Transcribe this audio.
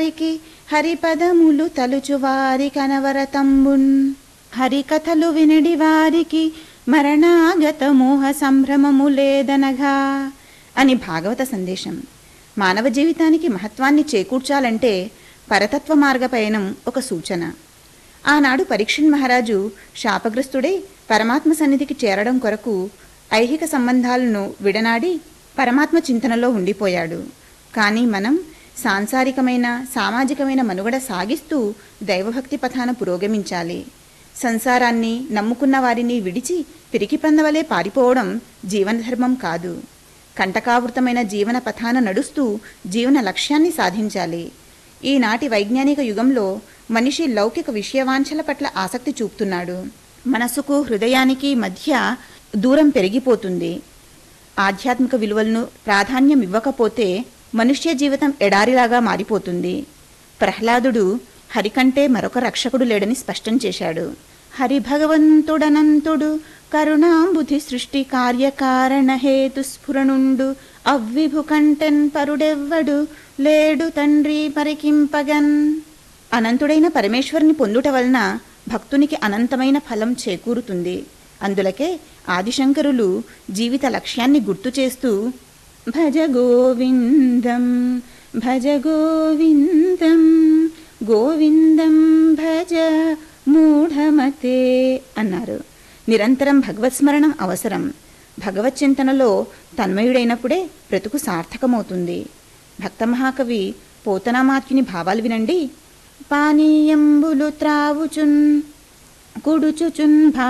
వారికి హరిపదములు తలుచువారి కనవరతంబున్ హరికథలు వినడి వారికి మరణాగత మోహ సంభ్రమము లేదనగా అని భాగవత సందేశం మానవ జీవితానికి మహత్వాన్ని చేకూర్చాలంటే పరతత్వ మార్గ పయనం ఒక సూచన ఆనాడు పరీక్షణ్ మహారాజు శాపగ్రస్తుడై పరమాత్మ సన్నిధికి చేరడం కొరకు ఐహిక సంబంధాలను విడనాడి పరమాత్మ చింతనలో ఉండిపోయాడు కానీ మనం సాంసారికమైన సామాజికమైన మనుగడ సాగిస్తూ దైవభక్తి పథాన పురోగమించాలి సంసారాన్ని నమ్ముకున్న వారిని విడిచి పిరికి పందవలే పారిపోవడం జీవనధర్మం కాదు కంటకావృతమైన జీవన పథాన నడుస్తూ జీవన లక్ష్యాన్ని సాధించాలి ఈనాటి వైజ్ఞానిక యుగంలో మనిషి లౌకిక విషయవాంఛల పట్ల ఆసక్తి చూపుతున్నాడు మనసుకు హృదయానికి మధ్య దూరం పెరిగిపోతుంది ఆధ్యాత్మిక విలువలను ప్రాధాన్యం ఇవ్వకపోతే మనుష్య జీవితం ఎడారిలాగా మారిపోతుంది ప్రహ్లాదుడు హరికంటే మరొక రక్షకుడు లేడని స్పష్టం చేశాడు హరి భగవంతుడనంతుడు కరుణాంబుధి సృష్టి కార్యకారణ హేతు స్ఫురణుండు అవ్విభు కంటెన్ పరుడెవ్వడు లేడు తండ్రి పరికింపగన్ అనంతుడైన పరమేశ్వరుని పొందుట వలన భక్తునికి అనంతమైన ఫలం చేకూరుతుంది అందులకే ఆదిశంకరులు జీవిత లక్ష్యాన్ని గుర్తు చేస్తూ భజ గోవిందం భజ గోవిందం గోవిందం భజ మూఢమతే అన్నారు నిరంతరం భగవత్ స్మరణం అవసరం భగవత్ చింతనలో తన్మయుడైనప్పుడే బ్రతుకు సార్థకమవుతుంది భక్త మహాకవి పోతనామాత్యుని భావాలు వినండి పానీయంబులు త్రావుచున్ కుడుచుచున్ భా